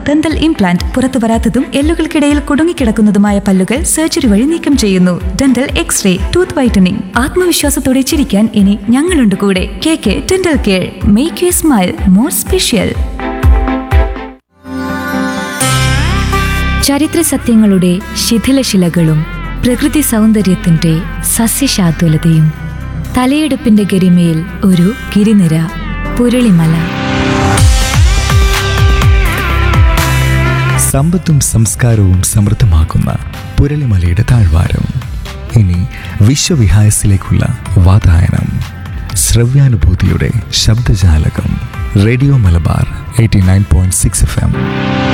dental implant പുറത്തു വരാത്തതും എല്ലുകൾക്കിടയിൽ കുടുങ്ങിക്കിടക്കുന്നതുമായ പല്ലുകൾ surgery വഴി നീക്കം ചെയ്യുന്നു ഡെന്റൽ എക്സ്റേ ടൂത്ത് വൈറ്റനിങ് ആത്മവിശ്വാസത്തോടെ ചിരിക്കാൻ ഇനി ഞങ്ങളുണ്ട് കൂടെ K K dental care make you smile more special ചരിത്ര സത്യങ്ങളുടെ ശിഥിലശിലകളും പ്രകൃതി സൗന്ദര്യത്തിന്റെ സസ്യശാതുലതയും തലയെടുപ്പിന്റെ ഗരിമയിൽ ഒരു ഗിരിനിര പുരളിമല സമ്പത്തും സംസ്കാരവും സമൃദ്ധമാക്കുന്ന പുരളിമലയുടെ താഴ്വാരം ഇനി വിശ്വവിഹായസിലേക്കുള്ള വാതായനം ശ്രവ്യാനുഭൂതിയുടെ ശബ്ദജാലകം radio Malabar eighty nine point six F M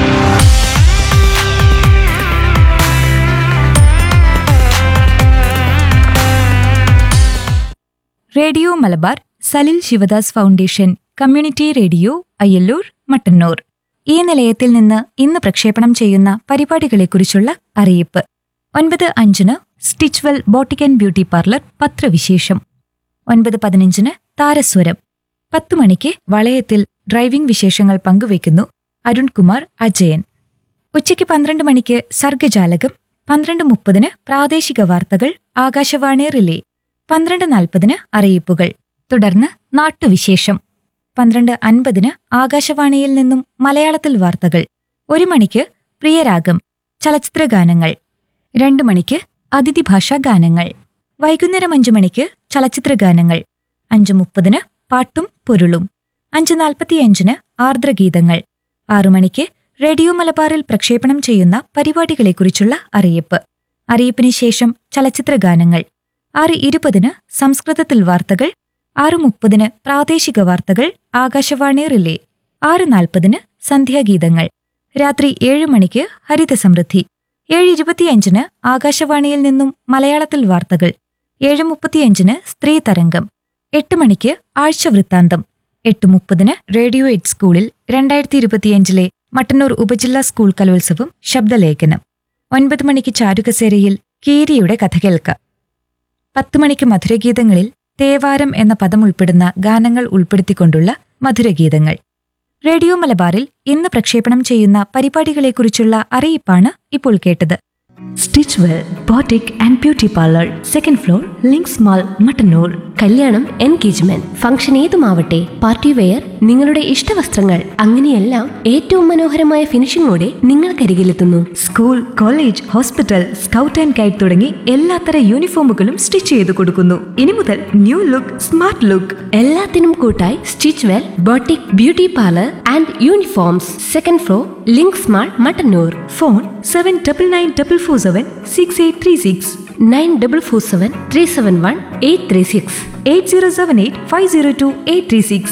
radio Malabar Salil Sivadas foundation community radio Ayyallur Mattannur ഈ നിലയത്തിൽ നിന്ന് ഇന്ന് പ്രക്ഷേപണം ചെയ്യുന്ന പരിപാടികളെക്കുറിച്ചുള്ള അറിയിപ്പ് ഒൻപത് അഞ്ചിന് Stitchwell boutique and beauty parlour പത്രവിശേഷം ഒൻപത് പതിനഞ്ചിന് താരസ്വരം പത്തു മണിക്ക് വളയത്തിൽ ഡ്രൈവിംഗ് വിശേഷങ്ങൾ പങ്കുവയ്ക്കുന്നു അരുൺകുമാർ അജയൻ ഉച്ചയ്ക്ക് പന്ത്രണ്ട് മണിക്ക് സർഗജാലകം പന്ത്രണ്ട് മുപ്പതിന് പ്രാദേശിക വാർത്തകൾ ആകാശവാണി റിലേ പന്ത്രണ്ട് നാൽപ്പതിന് അറിയിപ്പുകൾ തുടർന്ന് നാട്ടുവിശേഷം പന്ത്രണ്ട് അൻപതിന് ആകാശവാണിയിൽ നിന്നും മലയാളത്തിൽ വാർത്തകൾ ഒരു മണിക്ക് പ്രിയരാഗം ചലച്ചിത്ര ഗാനങ്ങൾ രണ്ടു മണിക്ക് അതിഥി ഭാഷാ ഗാനങ്ങൾ വൈകുന്നേരം അഞ്ചു മണിക്ക് ചലച്ചിത്ര ഗാനങ്ങൾ അഞ്ചു മുപ്പതിന് പാട്ടും പൊരുളും അഞ്ചു നാൽപ്പത്തിയഞ്ചിന് ആർദ്രഗീതങ്ങൾ ആറു മണിക്ക് റേഡിയോ മലബാറിൽ പ്രക്ഷേപണം ചെയ്യുന്ന പരിപാടികളെക്കുറിച്ചുള്ള അറിയിപ്പ് അറിയിപ്പിന് ശേഷം ചലച്ചിത്ര ഗാനങ്ങൾ ആറ് ഇരുപതിന് സംസ്കൃതത്തിൽ വാർത്തകൾ ആറ് മുപ്പതിന് പ്രാദേശിക വാർത്തകൾ ആകാശവാണി റിലേ ആറ് നാൽപ്പതിന് സന്ധ്യാഗീതങ്ങൾ രാത്രി ഏഴ് മണിക്ക് ഹരിത സമൃദ്ധി ഏഴ് ഇരുപത്തിയഞ്ചിന് ആകാശവാണിയിൽ നിന്നും മലയാളത്തിൽ വാർത്തകൾ ഏഴ് മുപ്പത്തിയഞ്ചിന് സ്ത്രീ തരംഗം എട്ട് മണിക്ക് ആഴ്ചവൃത്താന്തം എട്ട് മുപ്പതിന് റേഡിയോ എഡ് സ്കൂളിൽ രണ്ടായിരത്തി ഇരുപത്തിയഞ്ചിലെ മട്ടന്നൂർ ഉപജില്ലാ സ്കൂൾ കലോത്സവം ശബ്ദലേഖനം ഒൻപത് മണിക്ക് ചാരുകസേരയിൽ കീരിയുടെ കഥ കേൾക്കാം പത്ത് മണിക്ക് മധുരഗീതങ്ങളിൽ തേവാരം എന്ന പദം ഉൾപ്പെടുന്ന ഗാനങ്ങൾ ഉൾപ്പെടുത്തിക്കൊണ്ടുള്ള മധുരഗീതങ്ങൾ റേഡിയോ മലബാറിൽ ഇന്ന് പ്രക്ഷേപണം ചെയ്യുന്ന പരിപാടികളെക്കുറിച്ചുള്ള അറിയിപ്പാണ് ഇപ്പോൾ കേട്ടത് Stitchwell boutique and beauty parlour second floor Links mall Mattannur കല്യാണം എൻഗേജ്മെന്റ് ഫംഗ്ഷൻ ഏതുമാവട്ടെ പാർട്ടി വെയർ നിങ്ങളുടെ ഇഷ്ടവസ്ത്രങ്ങൾ അങ്ങനെയെല്ലാം ഏറ്റവും മനോഹരമായ ഫിനിഷിംഗോടെ നിങ്ങൾക്കരികിലെത്തുന്നു school college hospital scout and guide തുടങ്ങി എല്ലാത്തര യൂണിഫോമുകളും സ്റ്റിച്ച് ചെയ്തു കൊടുക്കുന്നു ഇനി മുതൽ ന്യൂ ലുക്ക് സ്മാർട്ട് ലുക്ക് എല്ലാത്തിനും കൂട്ടായി Stitchwell boutique beauty parlour and uniforms second floor Links mall Mattannur phone seven double nine double four seven six eight three six nine double four seven three seven one eight three six eight zero seven eight five zero two eight three six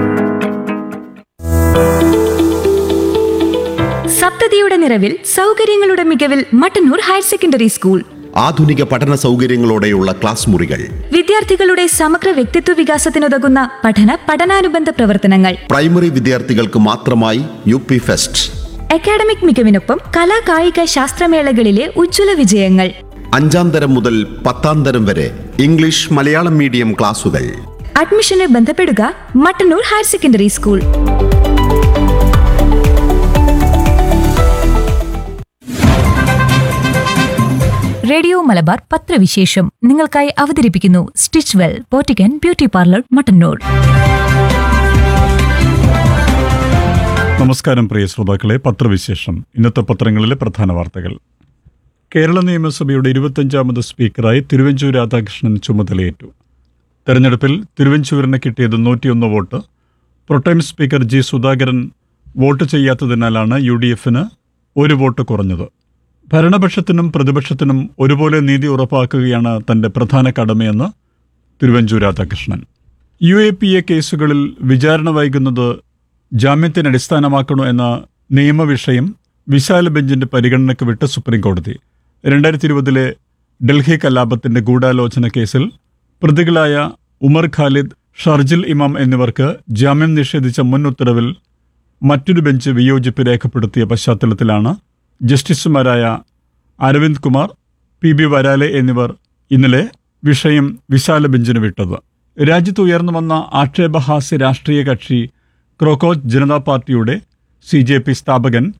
സപ്തതിയുടെ നിറവിൽ സൗകര്യങ്ങളുടെ മികവിൽ Mattannur higher secondary school ആധുനിക പഠന സൗകര്യങ്ങളോടെയുള്ള class മുറികൾ വിദ്യാർത്ഥികളുടെ സമഗ്ര വ്യക്തിത്വ വികാസത്തിനുതകുന്ന പഠന പഠനാനുബന്ധ പ്രവർത്തനങ്ങൾ പ്രൈമറി വിദ്യാർത്ഥികൾക്ക് മാത്രമായി യു പി ഫെസ്റ്റ് അക്കാഡമിക് മികവിനൊപ്പം കലാ കായിക ശാസ്ത്രമേളകളിലെ ഉജ്ജ്വല വിജയങ്ങൾ അഞ്ചാം തരം മുതൽ പത്താം തരം വരെ ഇംഗ്ലീഷ് മലയാളം മീഡിയം ക്ലാസുകൾ അഡ്മിഷന് ബന്ധപ്പെടുക Mattannur higher secondary school radio Malabar പത്രവിശേഷം നിങ്ങൾക്കായി അവതരിപ്പിക്കുന്നു സ്റ്റിച്ച് വെൽ പോറ്റിക്കൻ ബ്യൂട്ടി പാർലർ മട്ടന്നൂർ നമസ്കാരം പ്രിയ ശ്രോതാക്കളെ പത്രവിശേഷം ഇന്നത്തെ പത്രങ്ങളിലെ പ്രധാന വാർത്തകൾ കേരള നിയമസഭയുടെ ഇരുപത്തഞ്ചാമത് സ്പീക്കറായി തിരുവഞ്ചൂർ രാധാകൃഷ്ണൻ ചുമതലയേറ്റു തെരഞ്ഞെടുപ്പിൽ തിരുവഞ്ചൂരിന് കിട്ടിയത് നൂറ്റിയൊന്ന് vote pro tem speaker G Sudhakaran vote ചെയ്യാത്തതിനാലാണ് യു ഡി എഫിന് ഒരു വോട്ട് കുറഞ്ഞത് ഭരണപക്ഷത്തിനും പ്രതിപക്ഷത്തിനും ഒരുപോലെ നീതി ഉറപ്പാക്കുകയാണ് തന്റെ പ്രധാന കടമയെന്ന് Thiruvanchoor Radhakrishnan U A P A കേസുകളിൽ വിചാരണ വൈകുന്നത് ജാമ്യത്തിന് അടിസ്ഥാനമാക്കണോ എന്ന നിയമവിഷയം വിശാല ബെഞ്ചിന്റെ പരിഗണനയ്ക്ക് വിട്ട് സുപ്രീം കോടതി രണ്ടായിരത്തി ഇരുപതിലെ ഡൽഹി കലാപത്തിന്റെ ഗൂഢാലോചന കേസിൽ പ്രതികളായ ഉമർ ഖാലിദ് ഷർജിൽ ഇമാം എന്നിവർക്ക് ജാമ്യം നിഷേധിച്ച മുൻ ഉത്തരവിൽ മറ്റൊരു ബെഞ്ച് വിയോജിപ്പ് രേഖപ്പെടുത്തിയ പശ്ചാത്തലത്തിലാണ് ജസ്റ്റിസുമാരായ അരവിന്ദ് കുമാർ പി ബി വരാലെ എന്നിവർ ഇന്നലെ വിഷയം വിശാല ബെഞ്ചിന് വിട്ടത് രാജ്യത്ത് ഉയർന്നു വന്ന ആക്ഷേപഹാസ്യ രാഷ്ട്രീയ കക്ഷി ക്രോക്കോച്ച് ജനതാ പാർട്ടിയുടെ സി ജെ പി സ്ഥാപകൻ